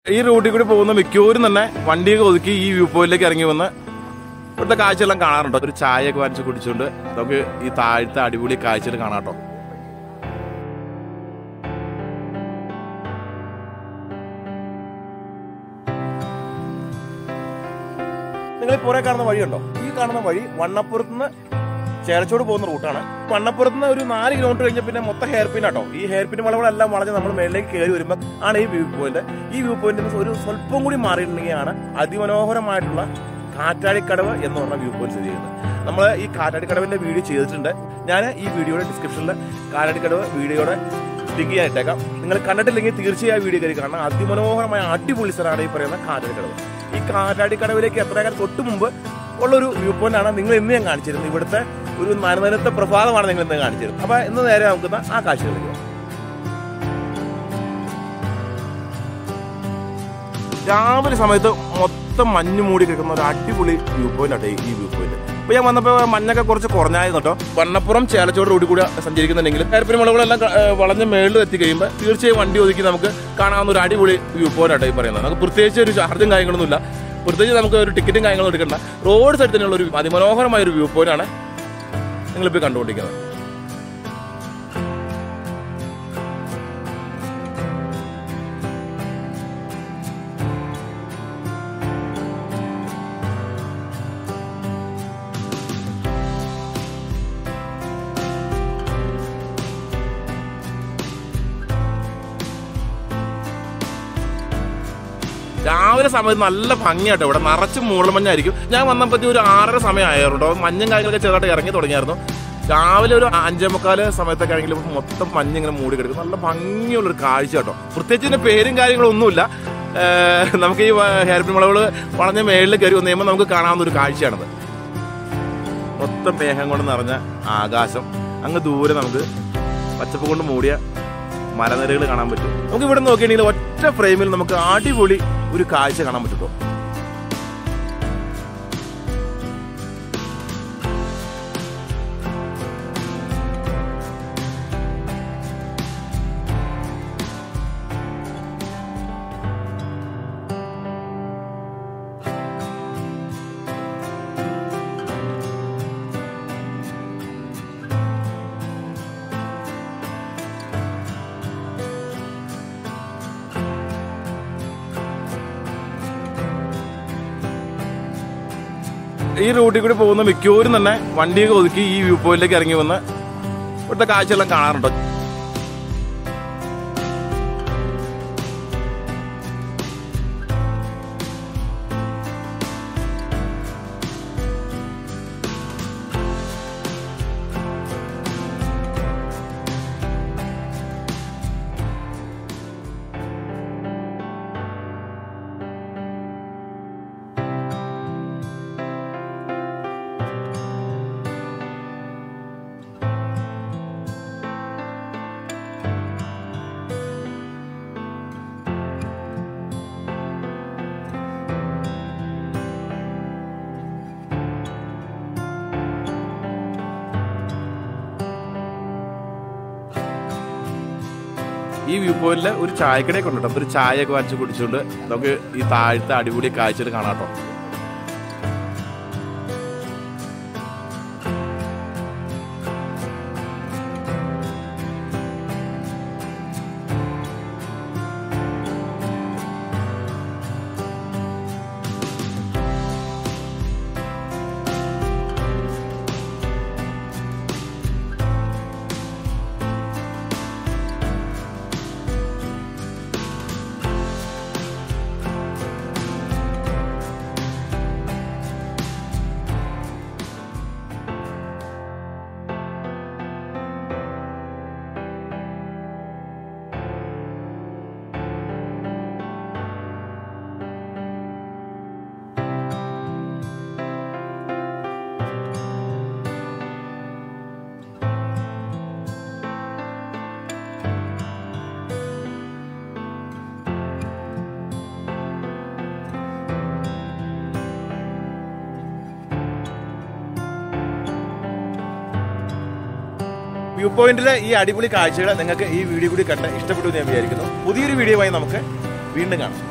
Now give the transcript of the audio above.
ഈ റൂട്ടിൽ കൂടി പോകുന്ന മിക്കവരും തന്നെ വണ്ടിയൊക്കെ ഒതുക്കി ഈ വ്യൂ പോയിന്റിലേക്ക് ഇറങ്ങി വന്ന് ഇവിടുത്തെ കാഴ്ചയെല്ലാം കാണാറുണ്ട് ഒരു ചായയൊക്കെ വാങ്ങിച്ച് കുടിച്ചുകൊണ്ട് നമുക്ക് ഈ താഴത്തെ അടിപൊളി കാഴ്ചകൾ കാണാം കേട്ടോ നിങ്ങൾ ഈ പുറേ കാണുന്ന വഴിയുണ്ടോ ഈ കാണുന്ന വഴി വണ്ണപ്പുറത്ത് നിന്ന് ചേരച്ചോട് പോകുന്ന റൂട്ടാണ് വണ്ണപ്പുറത്ത് നിന്ന് ഒരു നാല് കിലോമീറ്റർ കഴിഞ്ഞ പിന്നെ മൊത്തം ഹെയർ പിൻ ആട്ടോ ഈ ഹെയർ പിൻ വളവുകളെല്ലാം വളഞ്ഞ് നമ്മൾ മേളിലേക്ക് കയറി വരുമ്പോൾ ആണ് ഈ വ്യൂ പോയിന്റ് ഈ വ്യൂ പോയിന്റിൽ നിന്ന് ഒരു സ്വല്പം കൂടി മാറിയിട്ടുണ്ടെങ്കിലാണ് അതിമനോഹരമായിട്ടുള്ള കാറ്റാടിക്കടവ് എന്ന് പറഞ്ഞ വ്യൂ പോയിന്റ് സ്ഥിതി ചെയ്യുന്നത് നമ്മൾ ഈ കാറ്റാടിക്കടവിന്റെ വീഡിയോ ചെയ്തിട്ടുണ്ട് ഞാൻ ഈ വീഡിയോയുടെ ഡിസ്ക്രിപ്ഷനിൽ കാറ്റാടിക്കടവ് വീഡിയോയുടെ ലിങ്ക് ഞാൻ ഇട്ടേക്കാം നിങ്ങൾ കണ്ടിട്ടില്ലെങ്കിൽ തീർച്ചയായും വീഡിയോ കയറി കാണണം അതിമനോഹരമായ അടിപൊളി സ്ഥലമാണ് ഈ പറയുന്ന കാറ്റാടിക്കടവ് ഈ കാറ്റാടിക്കടവിലേക്ക് എത്രയേക്കാൾ തൊട്ട് മുമ്പ് ഉള്ളൊരു വ്യൂ പോയിന്റ് ആണ് നിങ്ങൾ ഇന്ന് ഞാൻ കാണിച്ചിരുന്നത് ഇവിടുത്തെ ഒരു നനനത്ത പ്രഭാതമാണ് നിങ്ങൾ ഇന്ന് കാണിച്ചിരുന്നത് അപ്പൊ ഇന്ന് നേരെ നമുക്ക് ആ കാഴ്ചകളിലേക്ക് പോകാം. രാവിലെ സമയത്ത് മൊത്തം മഞ്ഞ് മൂടി കിടക്കുന്ന ഒരു അടിപൊളി വ്യൂ പോയിന്റ് ആട്ടെ ഈ വ്യൂ പോയിന്റ് ഇപ്പൊ ഞാൻ വന്നപ്പോ മഞ്ഞൊക്കെ കുറച്ച് കുറഞ്ഞായിരുന്നു കേട്ടോ വണ്ണപ്പുറം ചേലച്ചോട് റോഡിൽ കൂടി സഞ്ചരിക്കുന്നുണ്ടെങ്കിൽ കയർപ്പിന് മുളകളെല്ലാം ക- ഏഹ് വളഞ്ഞ് മേളിൽ എത്തി കഴിയുമ്പോൾ തീർച്ചയായും വണ്ടി ഒതുക്കി നമുക്ക് കാണാവുന്ന ഒരു അടിപൊളി വ്യൂ പോയിന്റ് ആട്ടെ ഈ പറയുന്നത് നമുക്ക് പ്രത്യേകിച്ച് ഒരു ചാർജും കാര്യങ്ങളൊന്നുമില്ല പ്രത്യേകിച്ച് നമുക്ക് ഒരു ടിക്കറ്റും കാര്യങ്ങളും എടുക്കണ്ട റോഡ് സൈഡ് തന്നെയുള്ള ഒരു അതിമനോഹരമായ ഒരു വ്യൂ പോയിന്റ് ആണ് നിങ്ങളിപ്പോൾ കണ്ടുകൊണ്ടിരിക്കുന്നത് രാവിലെ സമയത്ത് നല്ല ഭംഗിയാട്ടോ ഇവിടെ നിറച്ച് മൂളമഞ്ഞായിരിക്കും ഞാൻ വന്നപ്പോഴത്തേക്ക് ഒരു ആറര സമയമായിരുന്നു മഞ്ഞും കാര്യങ്ങളൊക്കെ ചെറുതായിട്ട് ഇറങ്ങി തുടങ്ങിയായിരുന്നു രാവിലെ ഒരു അഞ്ചേ മുക്കാല് സമയത്തൊക്കെ ആണെങ്കിൽ മൊത്തം മഞ്ഞ് ഇങ്ങനെ മൂടി കിടക്കും നല്ല ഭംഗിയുള്ള ഒരു കാഴ്ച കേട്ടോ പ്രത്യേകിച്ച് ഇതിന്റെ പേരും കാര്യങ്ങളും ഒന്നുമില്ല ഏഹ് നമുക്ക് ഈ ഹെയർപിൻ മുളകൾ വളഞ്ഞ മേളിൽ കയറി വന്നു കഴിയുമ്പോൾ നമുക്ക് കാണാവുന്ന ഒരു കാഴ്ചയാണത് മൊത്തം മേഘം കൊണ്ട് നിറഞ്ഞ ആകാശം അങ്ങ് ദൂരെ നമുക്ക് പച്ചപ്പ് കൊണ്ട് മൂടിയ മലനിരകൾ കാണാൻ പറ്റും നമുക്ക് ഇവിടെ നോക്കിയിട്ടുണ്ടെങ്കിൽ ഒറ്റ ഫ്രെയിമിൽ നമുക്ക് അടിപൊളി ഒരു കാഴ്ച കാണാൻ പറ്റും ട്ടോ. ഈ റൂട്ടിൽ കൂടി പോകുന്ന മിക്കവരും തന്നെ വണ്ടിയൊക്കെ ഒതുക്കി ഈ വ്യൂ പോയിന്റിലേക്ക് ഇറങ്ങി വന്ന് ഇവിടുത്തെ കാഴ്ചയെല്ലാം കാണാറുണ്ട് ഈ വ്യൂ പോയിന്റിൽ ഒരു ചായക്കടയൊക്കെ ഉണ്ട് കേട്ടോ അപ്പൊ ഒരു ചായയൊക്കെ വാങ്ങിച്ച് കുടിച്ചുകൊണ്ട് നമുക്ക് ഈ താഴത്തെ അടിപൊളി കാഴ്ചകൾ കാണാം കേട്ടോ വ്യൂ പോയിന്റിലെ ഈ അടിപൊളി കാഴ്ചകൾ നിങ്ങൾക്ക് ഈ വീഡിയോ കൂടി കണ്ട് ഇഷ്ടപ്പെട്ടു എന്ന് ഞാൻ വിചാരിക്കുന്നു പുതിയൊരു വീഡിയോയുമായി നമുക്ക് വീണ്ടും കാണാം